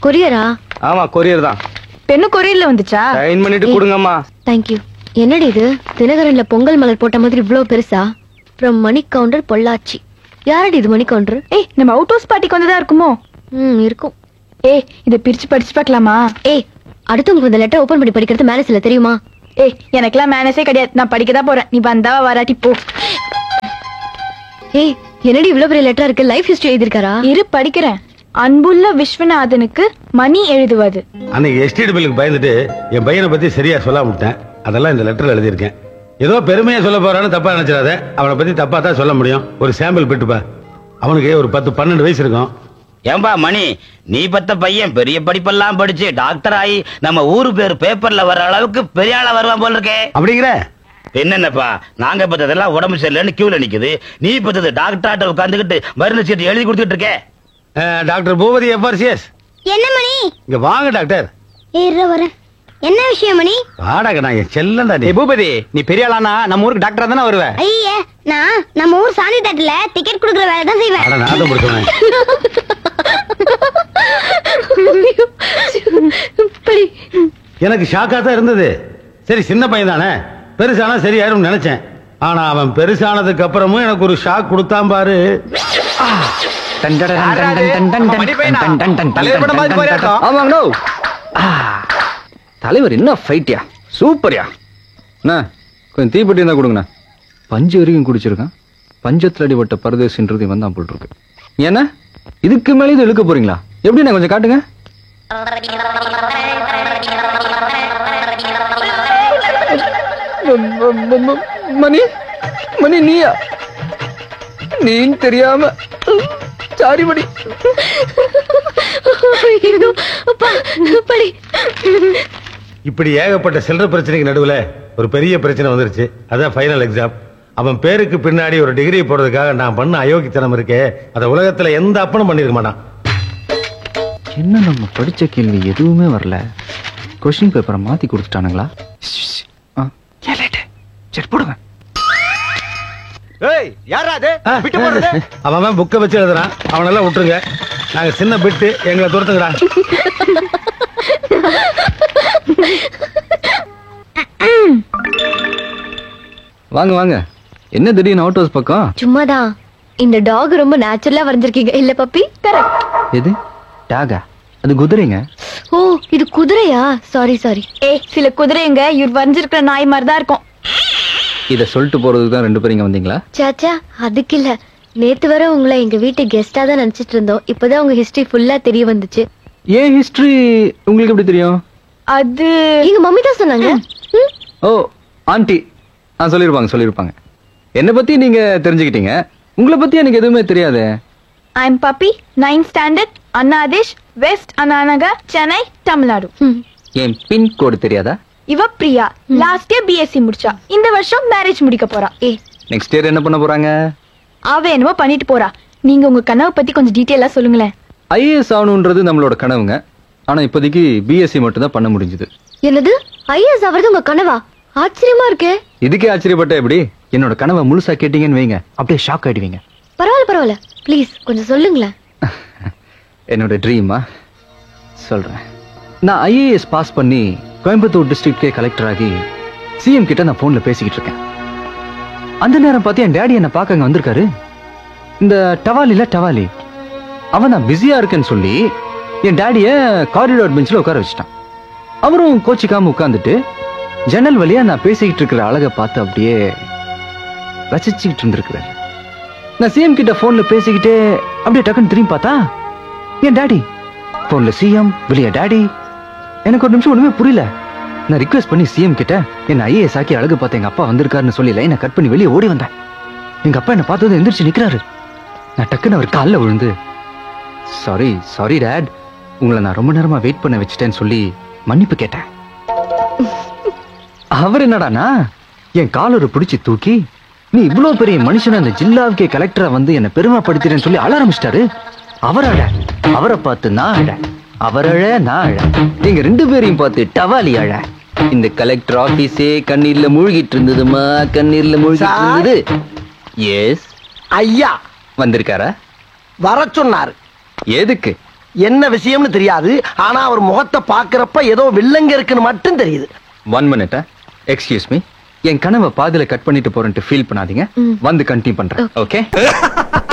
கொரியரா ஆமா கொரியர் தான் பெண்ணு கொரியர்ல வந்துச்சா சைன் பண்ணிட்டு கொடுங்கம்மா தேங்க்யூ என்னடி இது தினகரன்ல பொங்கல் மலர் போட்ட மாதிரி இவ்ளோ பெருசா ஃப்ரம் மணி கவுண்டர் பொள்ளாச்சி யாரடி இது மணி கவுண்டர் ஏய் நம்ம அவுட் ஹவுஸ் பார்ட்டிக்கு வந்ததா இருக்குமோ ம் இருக்கும் ஏய் இத பிரிச்சு படிச்சு பார்க்கலாமா ஏய் அடுத்தவங்க இந்த லெட்டர் ஓபன் பண்ணி படிக்கிறது மேனஸ் இல்ல தெரியுமா ஏய் எனக்கெல்லாம் மேனஸே கிடையாது நான் படிக்க தான் போறேன் நீ வந்தாவா வராட்டி போ ஏய் என்னடி இவ்ளோ பெரிய லெட்டர் இருக்கு லைஃப் ஹிஸ்டரி எழுதிருக்காரா இரு படிக்கிறேன் அன்புள்ள விஸ்வநாதனுக்கு மணி எழுதுவது அன்னைக்கு எஸ்டேட் பில்லுக்கு பயந்துட்டு என் பையனை பத்தி சரியா சொல்லாம விட்டேன் அதெல்லாம் இந்த லெட்டர்ல எழுதியிருக்கேன் ஏதோ பெருமையா சொல்ல போறான்னு தப்பா நினைச்சிடாத அவனை பத்தி தப்பா தான் சொல்ல முடியும் ஒரு சாம்பிள் பிட்டுப்பா அவனுக்கு ஒரு பத்து பன்னெண்டு வயசு இருக்கும் ஏம்பா மணி நீ பத்த பையன் பெரிய படிப்பெல்லாம் படிச்சு டாக்டர் ஆகி நம்ம ஊரு பேர் பேப்பர்ல வர்ற அளவுக்கு பெரிய ஆளா வருவான் போல இருக்கே அப்படிங்கிற என்னென்னப்பா நாங்க பத்ததெல்லாம் உடம்பு சரியில்லைன்னு கியூல நிக்குது நீ பத்தது டாக்டர் உட்காந்துக்கிட்டு மருந்து சீட்டு எழுதி கொடுத்துட்டு இருக்கே அஹ், டாக்டர் பூபதி எஃப்ஆர்சிஎஸ் என்ன மணி இங்க வாங்க டாக்டர் ஏற வரேன் என்ன விஷயம் மணி வாடாக நான் என் செல்லண்டா நீ ஏ பூபதி நீ பெரிய ஆளானா நம்ம ஊருக்கு டாக்டரா தானே வருவ ஐயே நான் நம்ம ஊர் சாந்தி தட்டுல டிக்கெட் குடுக்குற வேலை தான் செய்வேன் அட நாட்டம் பிடிச்சவன் படி எனக்கு ஷாக்கா தான் இருந்தது சரி சின்ன பையன் தானே பெருசானா சரியாயிரும் நினைச்சேன் ஆனா அவன் பெருசானதுக்கு அப்புறமும் எனக்கு ஒரு ஷாக் கொடுத்தான் பாரு டன் டன் டன் டன் டன் டன் டன் டன் டன் டன் தலைவர் படம் மாதிரி போறியா இருக்கும்? ஆமாங்க நோ தலைவர் என்ன ஃபைட்யா சூப்பர்யா அண்ணா கொஞ்சம் தீப்பெட்டி இருந்தா கொடுங்கண்ணா பஞ்சு வரைக்கும் குடிச்சிருக்கான் பஞ்சத்துல அடிபட்ட பரதேசின்றது இவன் தான் போல் இருக்கு ஏன்னா இதுக்கு மேலே இது இழுக்க போறீங்களா எப்படிண்ணா கொஞ்சம் காட்டுங்க மணி மணி நீயா நீன்னு தெரியாம சாரி மணி ஐயோ, அப்பா, படி இப்படி ஏகப்பட்ட சில்லற பிரச்சனைக்கு நடுவுல ஒரு பெரிய பிரச்சனை வந்துருச்சு அதான் ஃபைனல் எக்ஸாம் அவன் பேருக்கு பின்னாடி ஒரு டிகிரி போடுறதுக்காக நான் பண்ண அயோக்கித்தனம் இருக்கே அதை உலகத்துல எந்த அப்பனும் பண்ணிருக்க மாட்டான் என்ன நம்ம படிச்ச கேள்வி எதுவுமே வரல கொஸ்டின் பேப்பரை மாத்தி கொடுத்துட்டானுங்களா ஆ, ஏன் late? சரி போடுங்க ஏய் யாரா அது விட்டு போறது அவன் அவன் புக்கை வச்சு எழுதுறான் அவனெல்லாம் விட்டுருங்க நாங்க சின்ன பிட்டு எங்களை துரத்துங்கடா வாங்க வாங்க என்ன திடீர்னு அவுட் ஹவுஸ் பக்கம் சும்மாதான் இந்த டாக் ரொம்ப நேச்சுரலா வரைஞ்சிருக்கீங்க இல்ல பப்பி கரெக்ட் எது டாகா அது குதிரைங்க ஓ இது குதிரையா சாரி சாரி ஏய் சில குதிரைங்க இவர் வரைஞ்சிருக்கிற நாய் மாதிரி தான் இருக்கும் இத சொல்லிட்டு போறதுக்கு தான் ரெண்டு பேரும் இங்க வந்தீங்களா சாச்சா அதுக்கு இல்ல நேத்து வரை உங்களை எங்க வீட்டு கெஸ்டா தான் நினைச்சிட்டு இருந்தோம் இப்பதான் உங்க ஹிஸ்டரி ஃபுல்லா தெரிய வந்துச்சு ஏன் ஹிஸ்டரி உங்களுக்கு எப்படி தெரியும் அது எங்க மம்மி தான் சொன்னாங்க ம், ஓ ஆண்டி ஆ சொல்லிருப்பாங்க சொல்லிருப்பாங்க என்ன பத்தி நீங்க தெரிஞ்சுக்கிட்டீங்க உங்களை பத்தி எனக்கு எதுவுமே தெரியாதே I am puppy ninth standard அண்ணாதேஷ் வெஸ்ட் அண்ணாநகா சென்னை தமிழ்நாடு ம். என் பின் கோடு தெரியாதா இவ பிரியா லாஸ்ட் இயர் பிஎஸ்சி முடிச்சா இந்த வருஷம் மேரேஜ் முடிக்க போறா ஏ நெக்ஸ்ட் இயர் என்ன பண்ண போறாங்க அவ என்னமோ பண்ணிட்டு போறா நீங்க உங்க கனவை பத்தி கொஞ்சம் டீட்டெயிலா சொல்லுங்களேன் ஐஏஎஸ் ஆகணுன்றது நம்மளோட கனவுங்க ஆனா இப்போதைக்கு பிஎஸ்சி மட்டும் தான் பண்ண முடிஞ்சது என்னது ஐஎஸ் அவரது உங்க கனவா ஆச்சரியமா இருக்கே இதுக்கே ஆச்சரியப்பட்ட எப்படி என்னோட கனவை முழுசா கேட்டீங்கன்னு வைங்க அப்படியே ஷாக் ஆயிடுவீங்க பரவாயில்ல பரவாயில்ல ப்ளீஸ் கொஞ்சம் சொல்லுங்களேன் என்னோட ட்ரீமா சொல்றேன் நான் ஐஏஎஸ் பாஸ் பண்ணி கோயம்புத்தூர் டிஸ்ட்ரிக்ட்கே கலெக்டர் ஆகி சிஎம் கிட்ட நான் போன்ல பேசிக்கிட்டு இருக்கேன் அந்த நேரம் பார்த்து என் டேடி என்ன பார்க்க அங்க வந்திருக்காரு இந்த டவாலில டவாலி அவன் நான் பிஸியா இருக்கேன்னு சொல்லி என் டேடிய காரிடார் பெஞ்சில் உட்கார வச்சுட்டான் அவரும் கோச்சிக்காம உட்கார்ந்துட்டு ஜன்னல் வழியா நான் பேசிக்கிட்டு இருக்கிற அழகை பார்த்து அப்படியே ரசிச்சுக்கிட்டு இருந்திருக்கிறாரு நான் சிஎம் கிட்ட போன்ல பேசிக்கிட்டே அப்படியே டக்குன்னு திரும்பி பார்த்தா என் டாடி போன்ல சிஎம் வெளிய டாடி எனக்கு ஒரு நிமிஷம் ஒண்ணுமே புரியல நான் ரிக்வெஸ்ட் பண்ணி சிஎம் கிட்ட என்ன ஐஏஎஸ் ஆக்கி அழகு பார்த்து எங்க அப்பா வந்திருக்காருன்னு சொல்லி லைனை கட் பண்ணி வெளியே ஓடி வந்தேன் எங்க அப்பா என்ன பார்த்ததும் எந்திரிச்சு நிக்கிறாரு நான் டக்குன்னு அவர் காலில் விழுந்து சாரி சாரி டேட் உங்களை நான் ரொம்ப நேரமா வெயிட் பண்ண வச்சுட்டேன்னு சொல்லி மன்னிப்பு கேட்டேன் அவர் என்னடானா என் காலரை பிடிச்சு தூக்கி நீ இவ்ளோ பெரிய மனுஷன் அந்த ஜில்லாவுக்கே கலெக்டரா வந்து என்ன பெருமைப்படுத்திட்டேன்னு சொல்லி அழ ஆரம்பிச்சிட்டாரு அவர் அழ அவரை பார்த்து நான் அழ அவர் அழ நான் அழ எங்க ரெண்டு பேரையும் பார்த்து டவாலி அழ இந்த கலெக்டர் ஆபீஸே கண்ணீர்ல மூழ்கிட்டு இருந்ததுமா கண்ணீர்ல மூழ்கிட்டு இருந்தது எஸ் ஐயா வந்திருக்காரா வர சொன்னாரு எதுக்கு என்ன விஷயம்னு தெரியாது ஆனா அவர் முகத்தை பாக்குறப்ப ஏதோ வில்லங்க இருக்குன்னு மட்டும் தெரியுது ஒன் மினிட் எக்ஸ்கியூஸ் மீ என் கனவை பாதியில கட் பண்ணிட்டு போறேன்ட்டு ஃபீல் பண்ணாதீங்க வந்து கண்டினியூ பண்றேன் ஓகே